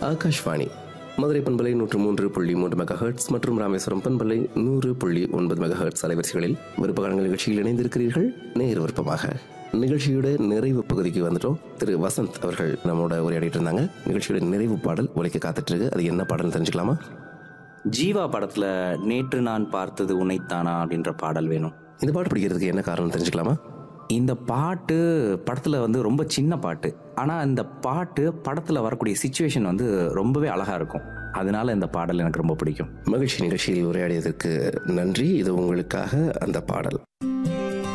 ஆகாஷ்வாணி மதுரை பண்பலை நூற்று மூன்று புள்ளி மூன்று மெகா ஹெர்ட்ஸ் மற்றும் ராமேஸ்வரம் பண்பலை நூறு புள்ளி ஒன்பது மெகா ஹெர்ட்ஸ் அலைவரிசைகளில் விருப்பகாலங்கள் நிகழ்ச்சியில் இணைந்திருக்கிறீர்கள் நேர் விருப்பமாக நிகழ்ச்சியோட நிறைவு பகுதிக்கு வந்துட்டோம் திரு வசந்த் அவர்கள் நம்மோட உரையாடிட்டு இருந்தாங்க நிகழ்ச்சியோட நிறைவு பாடல் ஒலிக்க காத்துட்டு இருக்கு அது என்ன பாடல்னு தெரிஞ்சுக்கலாமா ஜீவா படத்துல நேற்று நான் பார்த்தது உன்னைத்தானா அப்படின்ற பாடல் வேணும் இந்த பாட்டு பிடிக்கிறதுக்கு என்ன காரணம் தெரிஞ்சுக்கலாமா இந்த பாட்டு படத்துல வந்து ரொம்ப சின்ன பாட்டு ஆனா இந்த பாட்டு படத்துல வரக்கூடிய சுச்சுவேஷன் வந்து ரொம்பவே அழகா இருக்கும் அதனால இந்த பாடல் எனக்கு ரொம்ப பிடிக்கும் மகிழ்ச்சி நிகழ்ச்சியில் உரையாடியதற்கு நன்றி இது உங்களுக்காக அந்த பாடல்